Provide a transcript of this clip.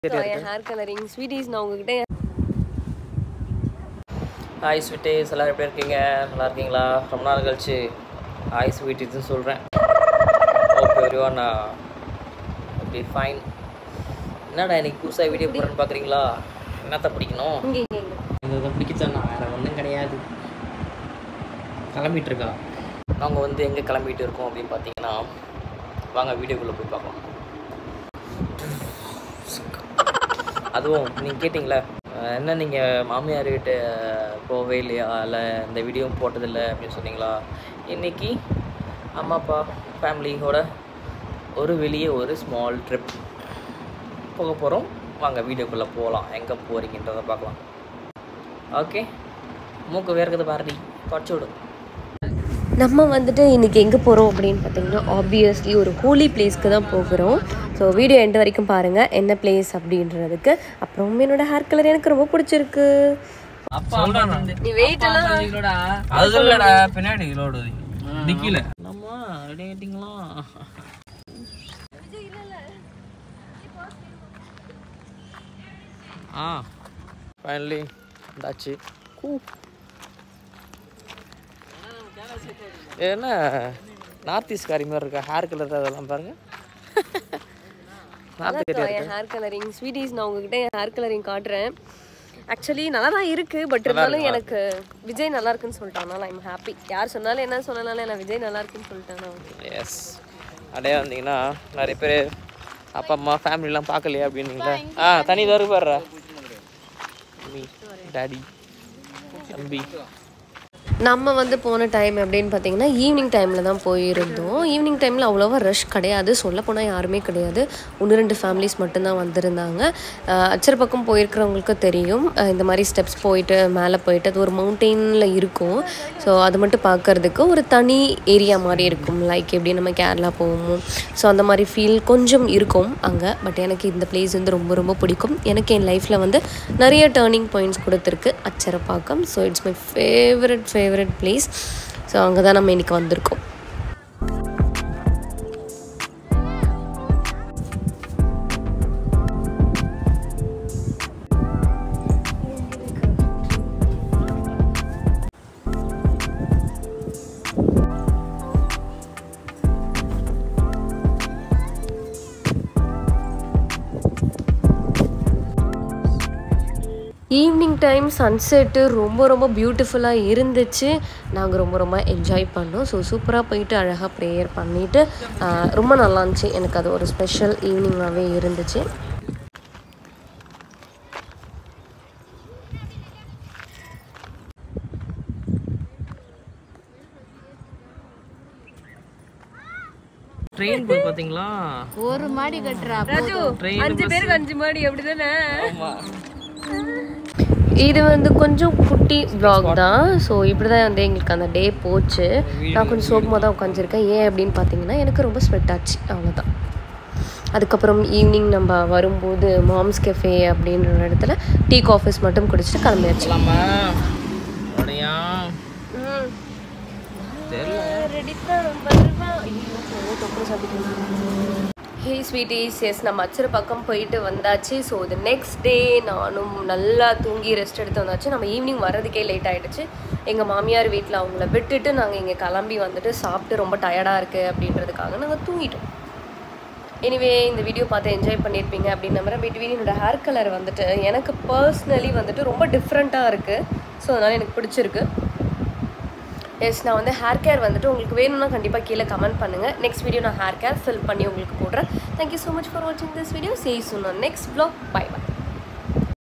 என் hair colouring sweeties நான் உங்ககிட்ட hi ஸ்வீட்டேஸ் எல்லோரும் எப்படி இருக்கீங்க நல்லா இருக்கீங்களா ரொம்ப நாள் கழிச்சு ஹாய் ஸ்வீட்டிஸ்னு சொல்கிறேன் ஓகே வெரிவா நான் ஓகே ஃபைன் என்னடா இன்னைக்கு புதுசாக வீடியோ போடுறேன்னு பார்க்குறீங்களா என்னத்த பிடிக்கணும் இங்க இங்க இங்க இதை பிடிக்கத்தான் வேறு ஒன்றும் கிடையாது கிளம்பிட்டு இருக்கா நாங்கள் வந்து எங்கே கிளம்பிட்டு இருக்கோம் அப்படின்னு பார்த்தீங்கன்னா வாங்க வீடியோக்குள்ளே போய் பார்க்கலாம் அதுவும் நீங்கள் கேட்டிங்களே அஹ் என்ன நீங்கள் மாமியார் வீட்டு போகவே இல்லையா இல்லை இந்த வீடியோவும் போட்டதில்லை அப்படின்னு சொன்னீங்களா இன்னைக்கு அம்மா அப்பா ஃபேமிலியோட ஒரு வெளியே ஒரு ஸ்மால் ட்ரிப் போக போகிறோம் வாங்க வீடியோக்குள்ளே போகலாம் எங்கே போகிறீங்கன்றதை பார்க்கலாம் ஓகே மூக்கு வேர்க்குது பாரதி தொடச்சு விடு நம்ம வந்துட்டு இன்னைக்கு எங்கே போகிறோம் அப்படின்னு பார்த்தீங்கன்னா ஆப்வியஸ்லி ஒரு ஹோலி பிளேஸ்க்கு தான் போகிறோம் ஸோ வீடியோ எண்ட் வரைக்கும் பாருங்கள் என்ன பிளேஸ் அப்படின்றதுக்கு அப்புறம் என்னோட ஹேர் கலர் எனக்கு ரொம்ப பிடிச்சிருக்கு நீ வெயிட் எல்லாம் அது இல்லடா பின்னாடி லோடு டிக்கில நம்ம ரெடி ஆகிட்டிங்களா ஆ ஃபைனலி வந்தாச்சு கூ என்ன நார்த் ஈஸ்ட் காரி மாதிரி இருக்கா ஹேர் கலர் அதெல்லாம் பாருங்க நார்த் கரியா என் ஹேர் கலரிங் ஸ்வீட்டிஸ் நான் உங்ககிட்ட என் ஹேர் கலரிங் காட்டுறேன் ஆக்சுவலி நல்லா தான் இருக்கு பட் இருந்தாலும் எனக்கு விஜய் நல்லா இருக்குன்னு சொல்லிட்டாங்க ஐம் ஹாப்பி யார் சொன்னாலும் என்ன சொன்னாலும் நான் விஜய் நல்லா இருக்குன்னு சொல்லிட்டாங்க ஓகே எஸ் அப்படியே வந்தீங்கன்னா நிறைய பேர் அப்பா அம்மா ஃபேமிலிலாம் பார்க்கலையா அப்படின்னீங்களா ஆ தனி தரு பாடுறா மம்மி டாடி தம்பி நம்ம வந்து போன டைம் அப்படின்னு பார்த்தீங்கன்னா ஈவினிங் டைமில் தான் போயிருந்தோம் ஈவினிங் டைமில் அவ்வளோவா ரஷ் கிடையாது சொல்ல போனால் யாருமே கிடையாது ஒன்று ரெண்டு ஃபேமிலிஸ் மட்டும்தான் வந்திருந்தாங்க அஹ் அச்சர் பக்கம் போயிருக்கிறவங்களுக்கு தெரியும் அஹ் இந்த மாதிரி ஸ்டெப்ஸ் போயிட்டு மேலே போயிட்டு அது ஒரு மவுண்டெயினில் இருக்கும் ஸோ அது மட்டும் பார்க்கறதுக்கு ஒரு தனி ஏரியா மாதிரி இருக்கும் லைக் எப்படி நம்ம கேரளா போவோமோ ஸோ அந்த மாதிரி ஃபீல் கொஞ்சம் இருக்கும் அங்கே பட் எனக்கு இந்த பிளேஸ் வந்து ரொம்ப ரொம்ப பிடிக்கும் எனக்கு என் லைஃப்பில் வந்து நிறைய டேர்னிங் பாயிண்ட்ஸ் கொடுத்துருக்கு Acharapakkam so it's my favourite favourite place so அங்கே தான் நம்ம இன்னைக்கு வந்திருக்கோம் ஈவினிங் டைம் சன்செட்டு ரொம்ப ரொம்ப பியூட்டிஃபுல்லாக இருந்துச்சு நாங்கள் ரொம்ப ரொம்ப என்ஜாய் பண்ணோம் ஸோ சூப்பராக போயிட்டு அழகாக ப்ரேயர் பண்ணிவிட்டு ரொம்ப நல்லா இருந்துச்சு எனக்கு அது ஒரு ஸ்பெஷல் ஈவினிங்காகவே இருந்துச்சு ட்ரெயின் போய் பார்த்தீங்களா ஒரு மாடி கட்டுறா ட்ரெயின் அஞ்சு பேருக்கு அஞ்சு மாடி அப்படி தானே ஆமாம் இது வந்து கொஞ்சம் குட்டி vlog தான் ஸோ இப்படி தான் வந்து எங்களுக்கு அந்த டே போச்சு நான் கொஞ்சம் சோகமாக தான் உட்காந்துருக்கேன் ஏன் அப்படின்னு பார்த்தீங்கன்னா எனக்கு ரொம்ப ஸ்வெட் ஆச்சு அவ்வளோதான் அதுக்கப்புறம் ஈவினிங் நம்ம வரும்போது மாம்ஸ் கெஃபே அப்படின்ற ஒரு இடத்துல டீ காஃபிஸ் மட்டும் குடிச்சிட்டு கிளம்பியாச்சு இல்லாமா உடையா தெரியல ஹே ஸ்வீட்டிஸ் எஸ் நம்ம அச்சர பக்கம் போயிட்டு வந்தாச்சு ஸோ இது நெக்ஸ்ட் டே நானும் நல்லா தூங்கி ரெஸ்ட் எடுத்து வந்தாச்சு நம்ம ஈவினிங் வர்றதுக்கே லேட் ஆகிடுச்சு எங்கள் மாமியார் வீட்டில் அவங்கள விட்டுட்டு நாங்கள் இங்கே கிளம்பி வந்துட்டு சாப்பிட்டு ரொம்ப டயர்டாக இருக்குது அப்படின்றதுக்காக நாங்கள் தூங்கிட்டோம் எனிவே இந்த வீடியோ பார்த்து என்ஜாய் பண்ணியிருப்பீங்க அப்படின்னு நம்புறேன் பிட்வீன் என்னோட ஹேர் கலர் வந்துட்டு எனக்கு பர்சனலி வந்துட்டு ரொம்ப டிஃப்ரெண்ட்டாக இருக்குது ஸோ அதனால் எனக்கு பிடிச்சிருக்கு எஸ் நான் வந்து ஹேர் கேர் வந்துட்டு உங்களுக்கு வேணும்னா கண்டிப்பாக கீழே கமெண்ட் பண்ணுங்கள் நெக்ஸ்ட் வீடியோ நான் ஹேர் கேர் ஃபில் பண்ணி உங்களுக்கு போடுறேன் தேங்க்யூ ஸோ மச் ஃபார் வாட்சிங் திஸ் வீடியோ சேஸ் நெக்ஸ்ட் ப்ளாக் பை பை